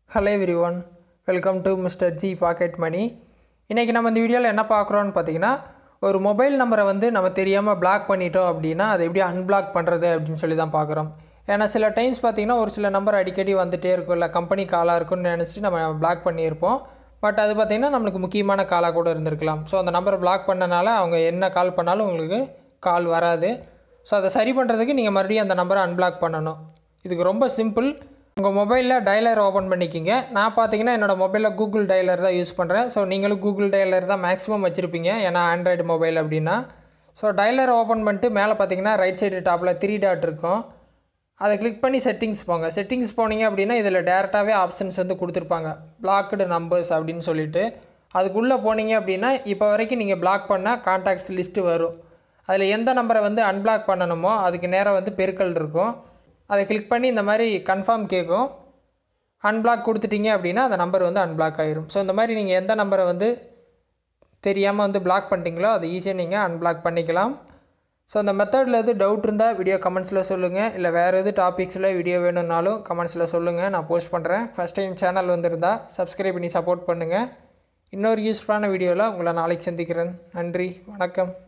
hello everyone welcome to mister G pocket money இன்றைக்கி நம்ம இந்த வீடியோவில் என்ன பார்க்குறோன்னு பார்த்தீங்கன்னா ஒரு மொபைல் நம்பரை வந்து நம்ம தெரியாமல் பிளாக் பண்ணிட்டோம் அப்படின்னா அதை எப்படி அன்பிளாக் பண்ணுறது அப்படின்னு சொல்லி தான் பார்க்குறோம் ஏன்னா சில டைம்ஸ் பார்த்தீங்கன்னா ஒரு சில நம்பர் அடிக்கடி வந்துகிட்டே இருக்கும் இல்லை கம்பெனி காலாக இருக்கும்னு நினச்சிட்டு நம்ம பிளாக் பண்ணியிருப்போம் பட் அது பார்த்திங்கன்னா நம்மளுக்கு முக்கியமான காலாக கூட இருந்திருக்கலாம் ஸோ அந்த நம்பரை பிளாக் பண்ணனால அவங்க என்ன கால் பண்ணாலும் உங்களுக்கு கால் வராது ஸோ அதை சரி பண்ணுறதுக்கு நீங்கள் மறுபடியும் அந்த நம்பரை அன்பிளாக் பண்ணணும் இதுக்கு ரொம்ப சிம்பிள் உங்கள் மொபைலில் டயலர் ஓப்பன் பண்ணிக்கிங்க நான் பார்த்தீங்கன்னா என்னோடய மொபைலில் கூகுள் டயலர் தான் யூஸ் பண்ணுறேன் ஸோ நீங்களும் கூகுள் டயலர் தான் மேக்ஸிமம் வச்சுருப்பீங்க ஏன்னா ஆண்ட்ராய்டு மொபைல் அப்படின்னா ஸோ டயலர் ஓப்பன் பண்ணிட்டு மேலே பார்த்தீங்கன்னா ரைட் சைடு டாப்பில் த்ரீ டாட் இருக்கும் அதை கிளிக் பண்ணி செட்டிங்ஸ் போங்க செட்டிங்ஸ் போனீங்க அப்படின்னா இதில் டேரெக்டாகவே ஆப்ஷன்ஸ் வந்து கொடுத்துருப்பாங்க பிளாக்டு நம்பர்ஸ் அப்படின்னு சொல்லிட்டு அதுக்குள்ளே போனீங்க அப்படின்னா இப்போ வரைக்கும் நீங்கள் பிளாக் பண்ணால் கான்டாக்ட்ஸ் லிஸ்ட்டு வரும் அதில் எந்த நம்பரை வந்து அன்பிளாக் பண்ணணுமோ அதுக்கு நேராக வந்து பெருக்கல் இருக்கும் அதை கிளிக் பண்ணி இந்த மாதிரி கன்ஃபார்ம் கேட்கும் அன்பிளாக் கொடுத்துட்டீங்க அப்படின்னா அந்த நம்பர் வந்து அன்பிளாக் ஆயிரும் ஸோ இந்த மாதிரி நீங்கள் எந்த நம்பரை வந்து தெரியாமல் வந்து பிளாக் பண்ணிட்டீங்களோ அதை ஈஸியாக நீங்கள் அன்பிளாக் பண்ணிக்கலாம் ஸோ அந்த மெத்தடில் எது டவுட் இருந்தால் வீடியோ கமெண்ட்ஸில் சொல்லுங்கள் இல்லை வேறு எது டாபிக்ஸில் வீடியோ வேணும்னாலும் கமெண்ட்ஸில் சொல்லுங்கள் நான் போஸ்ட் பண்ணுறேன் ஃபஸ்ட் டைம் சேனல் வந்திருந்தா சப்ஸ்கிரைப் பண்ணி சப்போர்ட் பண்ணுங்கள் இன்னொரு யூஸ்ஃபுல்லான வீடியோவில் உங்களை நாளைக்கு சந்திக்கிறேன் நன்றி வணக்கம்